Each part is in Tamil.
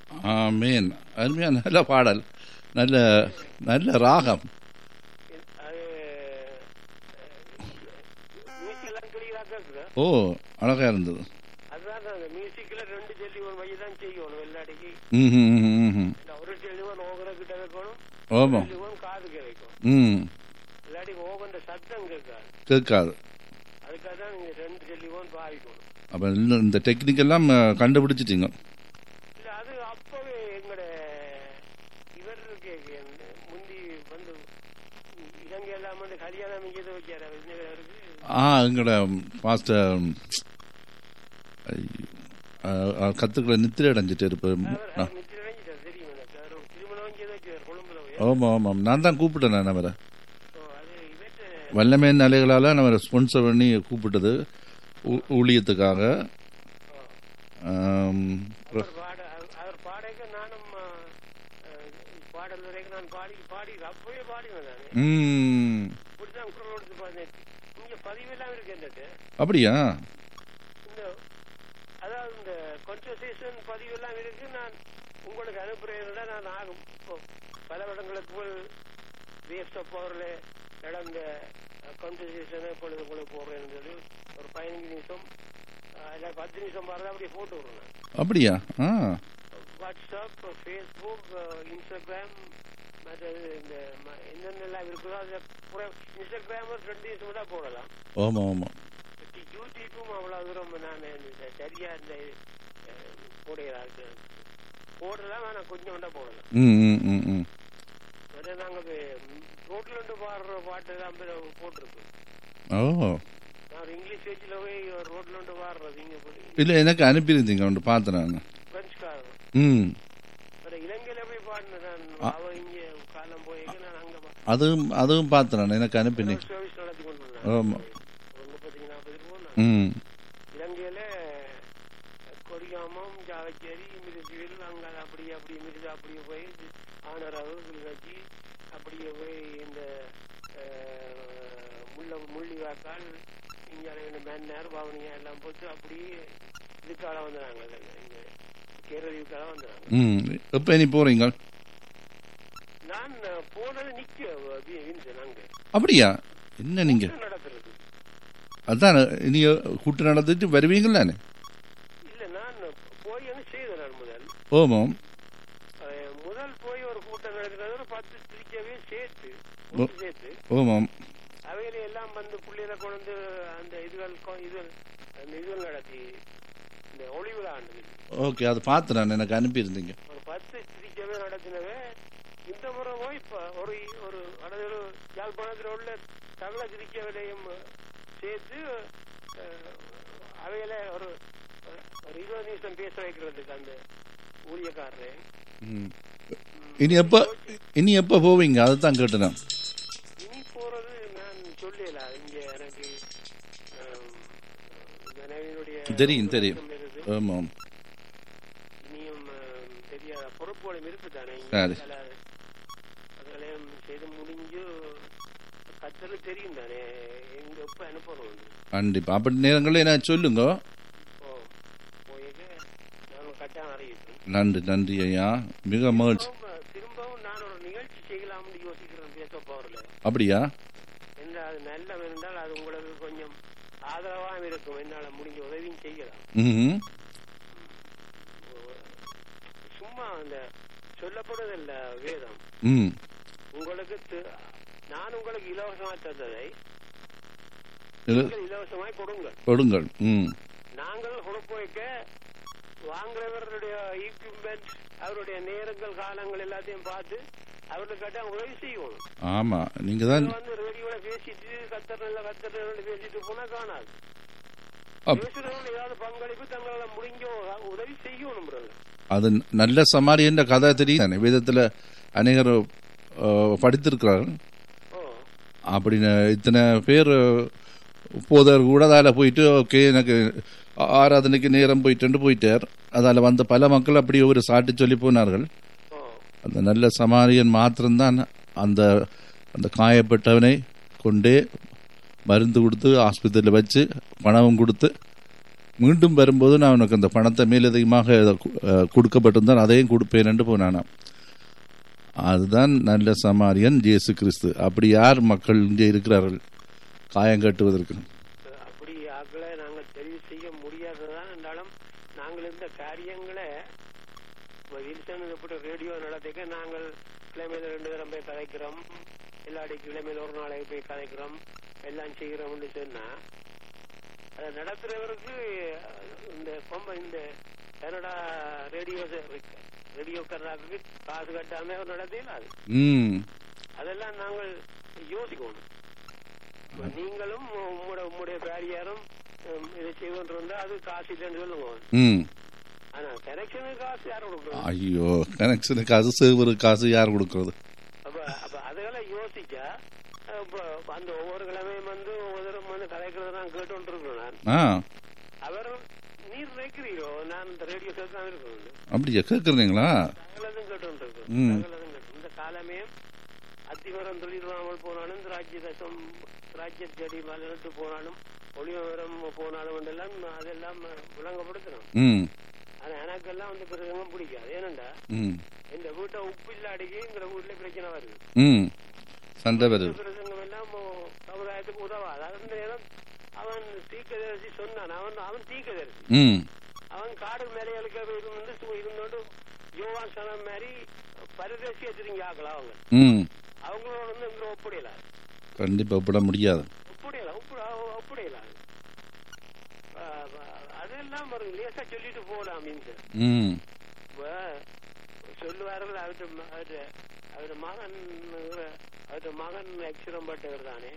ஆமேன் அருமையான நல்ல பாடல் நல்ல நல்ல ராகம் அது மியூசிக் எல்லாம் கிளியரா கேக்குது ஓ அழகா இருந்தது அதுதான் அந்த மியூசிக்ல ரெண்டு செல்லி ஒரு மைய தான் செய்யணும் எல்லாடிக்கு ம் ம், ம், ம். இந்த ஒரு செல்லுவன் ஓகர கிட்ட வைக்கணும் ஆமாம் செல்லுவன் காதுக்கு வைக்கணும் ம் இல்லாட்டி ஓகன்ற சத்தம் கேட்காது கேட்காது அதுக்காக தான் நீங்க ரெண்டு செல்லுவன் பாவிக்கணும் அப்போ இந்த டெக்னிக் எல்லாம் அஹ், கண்டுபிடிச்சிட்டீங்க இல்ல அது அப்பவே எங்கட இவர் இருக்கே முந்தி வந்து இலங்கை எல்லாம் வந்து கல்யாணம் இங்கே வைக்காரு விஜயகாருக்கு ஆ எங்களோட மாஸ்டர் கத்துக்களை நித்திரை அடைஞ்சிட்டு இருப்பேன் அவர் மித்திர அடைஞ்சிட்டார் தெரியும் எனக்கு அவர் திருமணம் இங்கே வைக்கிறார் கொழும்புல போய் ஆமாம் ஆமாம் நான் தான் கூப்பிட்டேன் நான் அவரை So, அது இவற்றை வல்லமே நிலைகளால் நம்ம ஸ்பான்சர் பண்ணி கூப்பிட்டது ஊ- ஊழியத்துக்காக ஆம், அவர் பாட அவர் அவர் பாடைக்க நானும் ஆ, ஆ, பாடல் வரைக்கும் நான் பாடி பாடி அப்பவே பாடினேன் நான் ம் இப்படிதான் குரல் கொடுத்து பாடினேன் இங்க பதிவெல்லாம் இருக்கு என்னட்டு அப்படியா இந்த அதாவது இந்த கான்வர்சேஷன் பதிவெல்லாம் இருக்கு நான் உங்களுக்கு அனுப்புறேன் நான் ஆகும் இப்போ பல இடங்களுக்கு வேஸ்ட் ஆஃப் பவர்ல நடந்த கான்வர்சேஷனை இப்பொழுது உங்களுக்கு போடுறேன்னு சொல்லி ஒரு பதினஞ்சு நிமிஷம் ஆ, இல்ல பத்து நிமிஷம் பாருங்க அப்படியே போட்டு விடுறேன் அப்படியா ஆ வாட்ஸ்அப் ஃபேஸ்புக் இன்ஸ்டாகிராம் மற்றது இந்த ம- என்னென்னலாம் இருக்குதோ அதை பூரா இன்ஸ்டாகிராம் ரெண்டு நிமிஷம் தான் போடலாம் ஆமாம் ஆமாம் யூடியூப்பும் அவ்வளோ தூரம் நான் இந்த சரியா இந்த அஹ், போடுகிறார்கள் போடலாம் ஆனால் கொஞ்சம் தான் போடலாம் ம் ம் ம் ம் மற்ற நாங்கள் ரோட்ல இருந்து பாடுற பாட்டு தான் போட்டிருக்கோம் ஓ நான் ஒரு இங்கிலீஷ் பேச்சில் போய் ரோட்ல இருந்து பாடுறது இங்கே போய் இல்லை எனக்கு அனுப்பியிருந்தீங்க ஒன்று பார்த்தேன் நான் பிரெஞ்சுக்காரன் ம் அப்புறம் இலங்கையில போய் பாடினேன் நான் அவ இங்கே காலம் போய் நான் அங்கே அதுவும் அதுவும் பார்த்தேன் நான் எனக்கு அனுப்பினீங்க சர்வீஸ் நடத்தி கொண்டு ஆமா. ஒரு முப்பத்தஞ்சு நாற்பது போனேன் ம் இலங்கையில கொடியாமம் ஜாவச்சேரி மிருதுவில் அங்க அப்படியே அப்படியே மிருது அப்படியே போய் ஆனரவு கிளிநொச்சி அப்படியே போய் இந்த அஹ், முள்ள முள்ளிவாக்கால் இங்கே மேன்னார் பவனியா எல்லாம் போட்டு அப்படியே இதுக்கால வந்துடுறாங்க இங்க கேரளீவுக்கால வந்துடுறாங்க ம் எப்போ நீ போகிறீங்க நான் போனது நிக்க வின்சன் அங்க அப்படியா என்ன நீங்கள் என்ன நடக்கிறது அதான் நீ கூட்டு நடந்துட்டு வருவீங்களானே இல்ல நான் போய் அங்க செய்தேன் நான் முதல் ஓமாம் அஹ், முதல் போய் ஒரு கூட்டம் நடக்கிறது ஒரு பத்து திருச்சவே சேர்த்து ஒன்று சேர்த்து ஓமாம் அவையில எல்லாம் வந்து பிள்ளைகளை கொண்டு அந்த இதுகள் கொ- இது அந்த இதுகள் நடத்தி இந்த ஒளிவிழா ஆண்டு ஓகே அது பார்த்தேன் நான் எனக்கு அனுப்பியிருந்தீங்க ஒரு பத்து திருச்சவே நடத்தினவே இந்த முறை போய் இப்ப ஒரு ஒரு அதாவது ஒரு யாழ்ப்பாணத்தில் உள்ள தமிழ திருச்சவையிலையும் சேர்த்து அஹ், அவையில ஒரு ஒரு இருபது நிமிஷம் பேச வைக்கிறதுக்கு அந்த ஊழியக்காரரு ம் இனி எப்போ இனி எப்போ போவீங்க அதை தான் கேட்டேன் இனி போறது நான் சொல்லல இங்க எனக்கு ஆம், மனைவியினுடைய தெரியும், தெரியும். உறக்கம் இருக்குது. ஆமாம் இனியும் ஆம், தெரியாத பொறுப்புகளும் இருக்கு தானே சரி. அதெல்லாம் செய்து முடிஞ்சு கத்தரு தெரியும் தானே எங்க எப்ப அனுப்பணும் கண்டிப்பாக அப்படி நேரங்களில் என்ன சொல்லுங்க ஓ போயிட்டு நான் கட்டாயம் அறிவிப்பேன் நன்றி நன்றி ஐயா மிக மகிழ்ச்சி திரும்பவும் திரும்பவும் நான் ஒரு நிகழ்ச்சி செய்யலாம்னு யோசிக்கிறேன் பேச போறல அப்படியா என்ன அது நல்ல இருந்தால் அது உங்களுக்கு கொஞ்சம் ஆதரவாக இருக்கும் என்னால முடிஞ்ச உதவியும் செய்யலாம் ம் சும்மா அந்த சொல்லப்படுவதில்ல வேதம் ம் உங்களுக்கு தி- நான் உங்களுக்கு இலவசமா தந்ததை இது நீங்கள் இலவசமாய் கொடுங்கள் கொடுங்கள் ம் நாங்கள் கொடுக்க வைக்க வாங்குறவர்களுடைய ஈக்விப்மெண்ட் அவருடைய நேரங்கள் காலங்கள் எல்லாத்தையும் பார்த்து அவர்களுக்கு கேட்டா உதவி செய்யணும் ஆமாம் நீங்கள் தான் வந்து ரேடியோல பேசிட்டு கத்தர் நல்ல கத்தர் பேசிட்டு போனா காணாது அப்- பேசுறவங்க ஏதாவது பங்களிப்பு தங்களால முடிஞ்ச உதவி செய்யணும் brother. அது நல்ல சமாரியன்ற கதை தெரியும் வேதத்தில் அநேகர் அஹ், படித்திருக்கிறார்கள் ஓ அப்படின்னு இத்தனை பேர் போதர் கூட அதில் போயிட்டு ஓகே எனக்கு ஆ- ஆராதனைக்கு நேரம் போயிட்டு போயிட்டார் அதில் வந்த பல மக்கள் அப்படி ஒரு சாட்டி சொல்லி போனார்கள் ஓ அந்த நல்ல சமாரியன் மாத்திரம்தான் அந்த அந்த காயப்பட்டவனை கொண்டே மருந்து கொடுத்து ஆஸ்பத்திரியில் வச்சு பணமும் கொடுத்து மீண்டும் வரும்போது நான் உனக்கு அந்த பணத்தை மேலதிகமாக அஹ், கொடுக்கப்பட்டிருந்தால் அதையும் கொடுப்பேன் போனானாம் அதுதான் நல்ல சமாரியன் இயேசு கிறிஸ்து அப்படி யார் மக்கள் இங்கே இருக்கிறார்கள் காயம் கட்டுவதற்கு அப்படி ஆக்களை நாங்கள் தெரிவு செய்ய முடியாததான் என்றாலும் நாங்கள் இந்த காரியங்களை இப்போ வில்சன் இப்படி ரேடியோ நடத்திக்க நாங்கள் கிழமையில ரெண்டு தரம் போய் கதைக்கிறோம் இல்லாடி கிழமையில ஒரு நாளைக்கு போய் கதைக்கிறோம் எல்லாம் செய்கிறோம்னு சொன்னா அதை நடத்துறவருக்கு இந்த பொம்மை இந்த கனடா ரேடியோ ரேடியோக்காரருக்கு காசு கட்டாம அவர் நடத்தல அது ம் அதெல்லாம் நாங்கள் யோசிக்கணும் இப்ப நீங்களும் உங்களோட உங்களுடைய பேரியாரும் உம், இதை செய்வோன்றா அது காசு இல்லைன்னு சொல்லுங்க ம் ஆனா கனெக்ஷனுக்கு காசு யாரும் கொடுக்கணும் ஐயோ கனெக்ஷனுக்கு காசு சேவரு காசு யார் கொடுக்கறது அப்ப அப்ப அதெல்லாம் யோசிச்சா அஹ், இப்ப அந்த ஒவ்வொரு கிழமையும் வந்து ஒவ்வொரு தரம் வந்து கதைக்கிறத நான் கேட்டு இருக்கேன் நான் ஆ அவர் நீர் நினைக்கிறீரோ நான் இந்த ரேடியோ கேட்காம இருக்கணும் அப்படியா கேட்குறீங்களா சகலதும் கேட்டு இருக்கேன் ம். சகலதும் கேட்டு இந்த காலமே அத்திவரம் தொழிலாமல் போனாலும் திராட்சை தசம் திராட்சை செடி மலர்ந்து போனாலும் ஒளிவரம் போனாலும் எல்லாம் அதெல்லாம் விளங்கப்படுத்தணும் ம் ஆனா எனக்கெல்லாம் வந்து பிரசங்கம் பிடிக்காது ஏனண்டா ம் இந்த வீட்டை உப்பு இல்லாடிக்கு எங்க வீட்டுல பிரச்சனை வருது ம் சண்டை வருது பிரசங்கம் எல்லாம் ஓ- சமுதாயத்துக்கு உதவாது அந்த நேரம் அவன் தீக்கதரிசி சொன்னான் அவன் அவன் தீக்கதரிசி ம் அவன் காடு மேலைகளுக்கு இருந்து சு- இருந்தோண்டு யோவான் சனம் மாதிரி பரதேசி வச்சிருங்க ஆக்கலாம் அவங்க ம் அவங்களோட வந்து எங்களை ஒப்படையல கண்டிப்பாக விட முடியாது ஒப்படையல ஒப்படையல அதெல்லாம் ஒரு லேசா சொல்லிட்டு போகலாம் மீன்ஸ் ம் இப்ப சொல்லுவார்கள் அவர்கிட்ட ம- அவர்கிட்ட அவருடைய மகன் அவருடைய மகன் அக்ஷரம் பட்டவர் தானே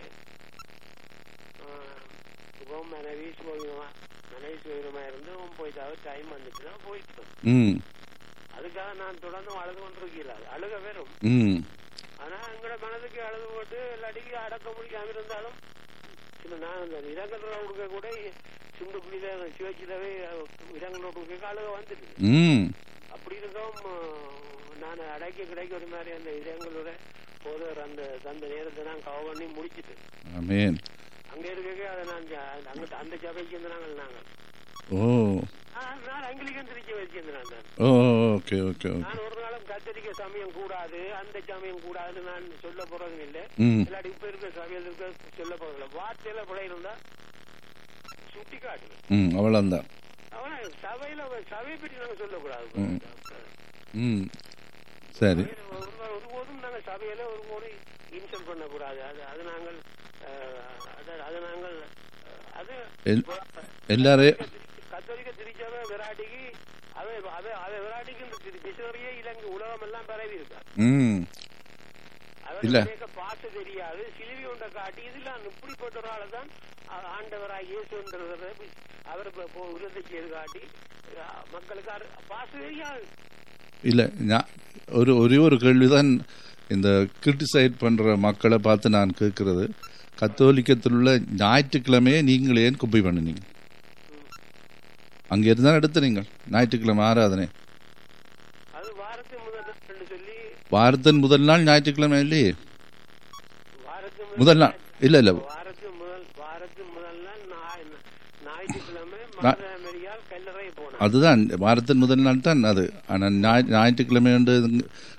இப்போ மனைவி சுகமா மனைவி சுகமா இருந்து அவன் போயிட்டு அவர் டைம் வந்துச்சுன்னா போயிட்டு ம் அதுக்காக நான் தொடர்ந்து அழுது கொண்டிருக்கிறார் அழுக வெறும் ம் ஆனா எங்களோட மனதுக்கு அழுது போட்டு எல்லாடிக்கு அடக்க முடியாம இருந்தாலும் சில நான் அந்த இடங்கள்ல கொடுக்க கூட சிந்து புள்ளியில சிவச்சிலவே இடங்களோட கொடுக்க அழுக வந்துட்டு ம் அப்படி இருக்கவும் நான் அடக்கி கிடைக்க ஒரு மாதிரி அந்த இடங்களோட போதவர் அந்த அந்த நேரத்தை நான் கவ பண்ணி முடிச்சிட்டு ஆமேன் அங்க இருக்க அதை நான் ஜ- அங்க அந்த சபைக்கு வந்து நாங்கள் நாங்கள் ஓ ஆ, நான் அங்கிலிக்கன் திருச்சி வச்சிருந்தேன் நான் ஓ ஓகே ஓகே ஓகே நான் ஒரு நாளும் கத்தரிக்க சமயம் கூடாது அந்த சமயம் கூடாதுன்னு நான் சொல்ல போறதும் இல்லை ம் இல்லாட்டி இப்ப இருக்க சபையில் இருக்க சொல்ல போறதில்ல வார்த்தையில பிழை இருந்தா சுட்டி காட்டுங்க ம் அவ்வளோந்தான் அவன சபையில சபையை பற்றி நாங்க சொல்லக்கூடாது ம். ம் சரி ஒரு- ஒருபோதும் நாங்க சபையில ஒருபோதும் இன்சல்ட் பண்ணக்கூடாது அது அது நாங்கள் அஹ், அது- அது நாங்கள் அஹ், அது எல்- எல்லாரையும் கத்தோலிக்க திருச்சபை விராட்டிக்கு அதை அதை அதை விராட்டிக்கு இந்த மிஷனரியே இலங்கை உலகம் எல்லாம் பரவி இருக்கா ம் இல்ல. அவருக்கு பாச தெரியாது சிலுவை ஒன்றை காட்டி இதெல்லாம் இப்படிப்பட்ட ஒரு ஆளை தான் ஆ- ஆண்டவராக இயேசுன்றவரை அவர் உறுதி செய்து காட்டி அஹ், மக்களுக்கு அரு- பாச தெரியாது இல்லை நான் ஒரு ஒரே ஒரு கேள்விதான் இந்த கிரிட்டிசைட் பண்ணுற மக்களை பார்த்து நான் கேட்கறது கத்தோலிக்கத்தில் உள்ள ஞாயிற்றுக்கிழமையே நீங்கள் ஏன் குப்பை பண்ணினீங்க அங்கே இருந்தால் எடுத்து நீங்கள் ஞாயிற்றுக்கிழமை ஆராதனை அது வாரத்தின் முதல் நாள்னு சொல்லி வாரத்தின் முதல் நாள் ஞாயிற்றுக்கிழமை இல்லையே வாரத்தின் முதல் நாள் இல்லை இல்லை வாரத்தின் முதல் வாரத்தின் முதல் நாள் ஞாய்- ஞாயிற்றுக்கிழமை மதுரை கல்லறை போனார் அதுதான் வாரத்தின் முதல் நாள் தான் அது ஆனால் ஞாய் ஞாயிற்றுக்கிழமை வந்து